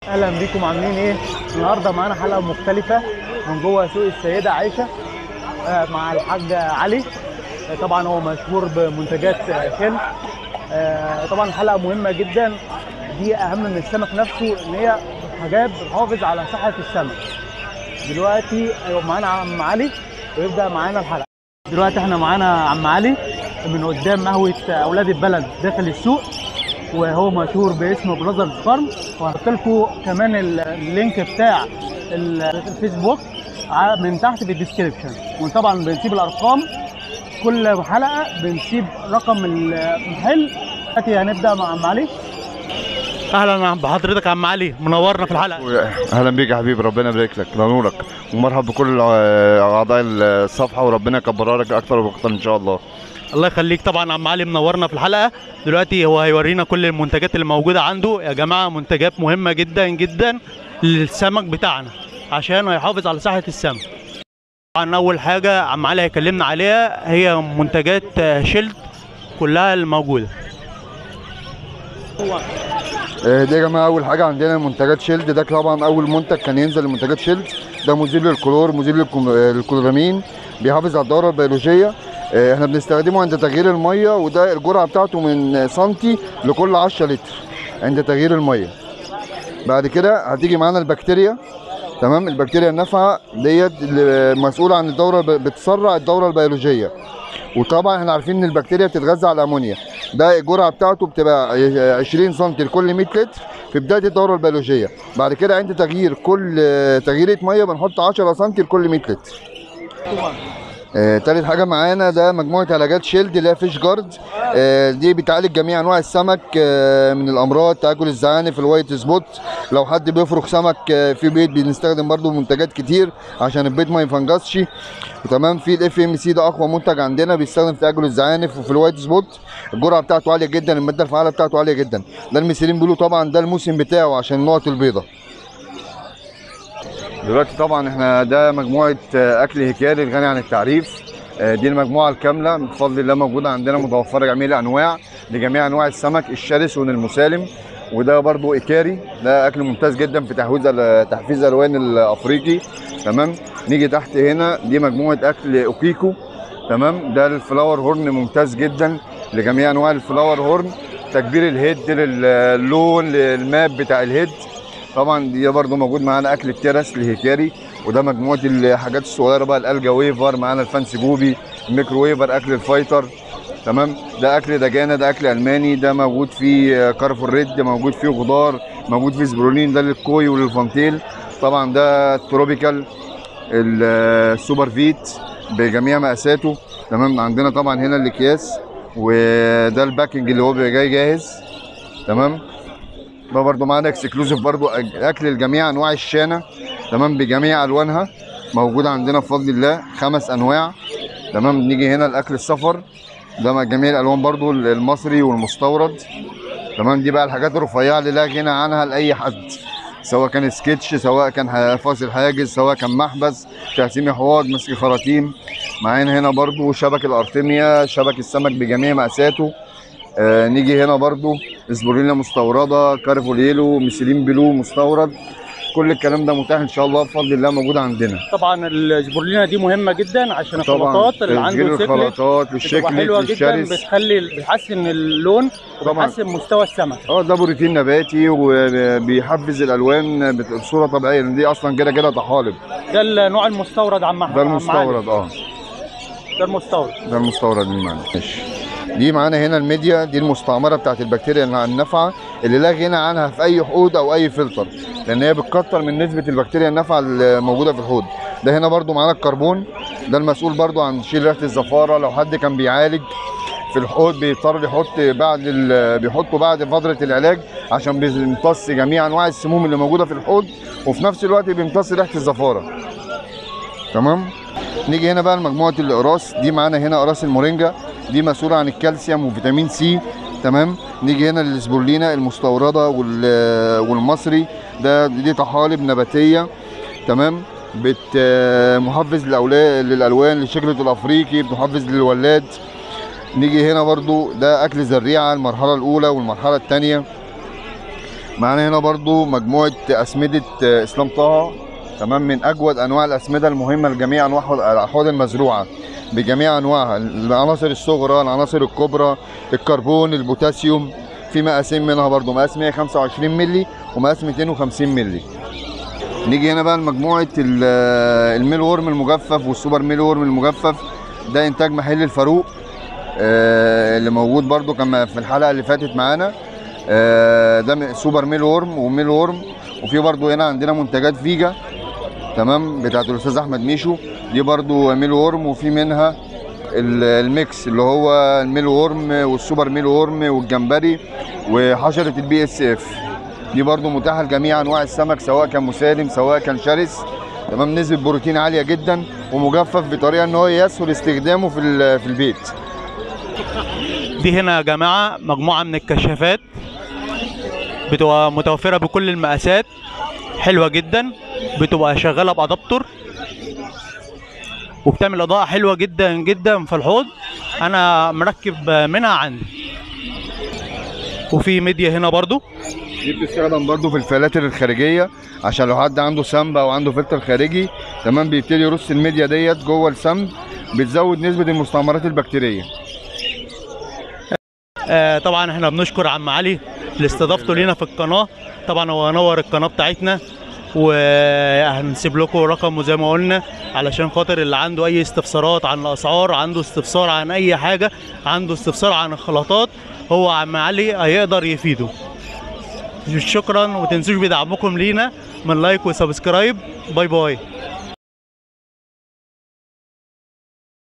اهلا بيكم عاملين ايه النهارده معانا حلقه مختلفه من جوه سوق السيده عائشه آه، مع الحاج علي آه، طبعا هو مشهور بمنتجات آه، شن آه، طبعا حلقه مهمه جدا دي اهم من السمك نفسه ان هي حاجات بتحافظ على صحه السمك دلوقتي أيوة معانا عم علي ويبدا معانا الحلقه دلوقتي احنا معانا عم علي من قدام قهوه اولاد البلد داخل السوق وهو مشهور باسم براذرز فارم وهحط لكم كمان ال- اللينك بتاع ال- الفيسبوك ع- من تحت في الديسكربشن وطبعا بنسيب الارقام كل حلقه بنسيب رقم المحل دلوقتي هنبدا مع عم علي اهلا بحضرتك يا عم علي منورنا في الحلقه اهلا بيك يا حبيبي ربنا يبارك لك نورك ومرحب بكل آه، اعضاء الصفحه وربنا يكبرها لك اكتر واكتر ان شاء الله الله يخليك طبعا عم علي منورنا في الحلقه دلوقتي هو هيورينا كل المنتجات اللي موجوده عنده يا جماعه منتجات مهمه جدا جدا للسمك بتاعنا عشان هيحافظ على صحه السمك طبعا اول حاجه عم علي هيكلمنا عليها هي منتجات آه، شيلد كلها الموجوده آه، دي يا جماعه اول حاجه عندنا منتجات شيلد ده طبعا اول منتج كان ينزل لمنتجات شيلد ده مزيل للكلور مزيل للكم- آه، للكلورامين بيحافظ على الدوره البيولوجيه آه، احنا بنستخدمه عند تغيير الميه وده الجرعه بتاعته من سنتي لكل 10 لتر عند تغيير الميه بعد كده هتيجي معانا البكتيريا تمام البكتيريا النافعه ديت اللي مسؤوله عن الدوره ب- بتسرع الدوره البيولوجيه وطبعا احنا عارفين ان البكتيريا بتتغذى على الامونيا ده الجرعه بتاعته بتبقى 20 سم لكل 100 لتر في بدايه الدوره البيولوجيه بعد كده عند تغيير كل تغييره ميه بنحط 10 سم لكل 100 لتر آه، تالت حاجه معانا ده مجموعه علاجات شيلد اللي هي فيش جارد آه، دي بتعالج جميع انواع السمك آه، من الامراض تاكل الزعانف الوايت سبوت لو حد بيفرخ سمك آه، في بيت بنستخدم برضو منتجات كتير عشان البيت ما يفنجسش تمام في الاف ام سي ده اقوى منتج عندنا بيستخدم في تاكل الزعانف وفي الوايت سبوت الجرعه بتاعته عاليه جدا الماده الفعاله بتاعته عاليه جدا ده الميثيلين بيقولوا طبعا ده الموسم بتاعه عشان النقط البيضاء دلوقتي طبعا احنا ده مجموعه آه، اكل هكاري الغني عن التعريف آه، دي المجموعه الكامله بفضل الله موجوده عندنا متوفره جميع الانواع لجميع انواع السمك الشرس والمسالم وده برضو ايكاري ده اكل ممتاز جدا في تحويز ال- تحفيز الالوان الافريقي تمام نيجي تحت هنا دي مجموعه اكل اوكيكو تمام ده الفلاور هورن ممتاز جدا لجميع انواع الفلاور هورن تكبير الهيد للون للماب بتاع الهيد طبعا دي برضو موجود معانا اكل الترس الهيكاري وده مجموعه الحاجات الصغيره بقى الالجا ويفر معانا الفانسي جوبي الميكرو ويفر اكل الفايتر تمام ده اكل دجانه ده اكل الماني ده موجود فيه كارفور ريد موجود فيه خضار موجود فيه سبرولين ده للكوي وللفانتيل طبعا ده التروبيكال السوبر فيت بجميع مقاساته تمام عندنا طبعا هنا الاكياس وده الباكنج اللي هو بيبقى جاي جاهز تمام ده برضو معانا اكسكلوزيف برضو أج- اكل لجميع انواع الشانه تمام بجميع الوانها موجود عندنا بفضل الله خمس انواع تمام نيجي هنا الاكل السفر ده مع جميع الالوان برضو المصري والمستورد تمام دي بقى الحاجات الرفيعه اللي لا غنى عنها لاي حد سواء كان سكتش سواء كان ح- فاصل حاجز سواء كان محبس تقسيم حواض مسك خراطيم معانا هنا برضو شبك الارتميا شبك السمك بجميع مقاساته آه نيجي هنا برضو اسبوريلا مستورده كارفول يلو ميسيلين بلو مستورد كل الكلام ده متاح ان شاء الله بفضل الله موجود عندنا طبعا الجبرلينه دي مهمه جدا عشان طبعا الخلطات اللي تسجيل عنده سيكلت الخلطات بتبقى والشكل حلوه جدا والشرس بتخلي بتحسن اللون طبعا وبتحسن مستوى السمك اه ده بروتين نباتي وبيحفز الالوان بت- بصوره طبيعيه لان دي اصلا كده كده طحالب ده النوع المستورد عم ده المستورد اه ده المستورد ده المستورد اللي معانا ماشي دي معانا هنا الميديا دي المستعمره بتاعت البكتيريا النا- النافعه اللي لا غنى عنها في اي حوض او اي فلتر لان هي بتكتر من نسبه البكتيريا النافعه اللي موجوده في الحوض ده هنا برضو معانا الكربون ده المسؤول برضو عن شيل ريحه الزفاره لو حد كان بيعالج في الحوض بيضطر يحط بعد ال- بيحطه بعد فتره العلاج عشان بيمتص جميع انواع السموم اللي موجوده في الحوض وفي نفس الوقت بيمتص ريحه الزفاره تمام نيجي هنا بقى لمجموعه الاقراص دي معانا هنا اقراص المورينجا دي مسؤوله عن الكالسيوم وفيتامين سي تمام نيجي هنا للسبولينا المستورده وال- والمصري ده دي طحالب نباتيه تمام بت محفز للأولا- للالوان لشجره الافريقي بتحفز للولاد نيجي هنا برضو ده اكل زريعه المرحله الاولى والمرحله الثانيه معانا هنا برضو مجموعه اسمده آه، اسلام طه تمام من اجود انواع الاسمده المهمه لجميع انواع الاحواض المزروعه بجميع انواعها العناصر الصغرى العناصر الكبرى الكربون البوتاسيوم في مقاسين منها برضو مقاس 125 مللي ومقاس 250 مللي نيجي هنا بقى لمجموعه ال- الميل وورم المجفف والسوبر ميل وورم المجفف ده انتاج محل الفاروق آه، اللي موجود برضو كان في الحلقه اللي فاتت معانا آه، ده م- سوبر ميل وورم وميل وورم وفي برضو هنا عندنا منتجات فيجا تمام بتاعت الاستاذ احمد ميشو دي برضو ميل وورم وفي منها ال- الميكس اللي هو الميل وورم والسوبر ميل وورم والجمبري وحشره البي اس اف دي برضو متاحه لجميع انواع السمك سواء كان مسالم سواء كان شرس تمام نسبه بروتين عاليه جدا ومجفف بطريقه ان هو يسهل استخدامه في ال- في البيت دي هنا يا جماعة مجموعة من الكشافات بتبقى متوفرة بكل المقاسات حلوة جدا بتبقى شغالة بأدابتور وبتعمل إضاءة حلوة جدا جدا في الحوض أنا مركب منها عندي وفي ميديا هنا برضو دي بتستخدم برضو في الفلاتر الخارجيه عشان لو حد عنده سمب او عنده فلتر خارجي تمام بيبتدي يرص الميديا ديت جوه السمب بتزود نسبه المستعمرات البكتيريه آه طبعا احنا بنشكر عم علي لاستضافته لينا في القناه طبعا هو نور القناه بتاعتنا وهنسيب لكم رقمه زي ما قلنا علشان خاطر اللي عنده اي استفسارات عن الاسعار عنده استفسار عن اي حاجه عنده استفسار عن الخلطات هو عم علي هيقدر يفيده شكرا وتنسوش بدعمكم لينا من لايك وسبسكرايب باي باي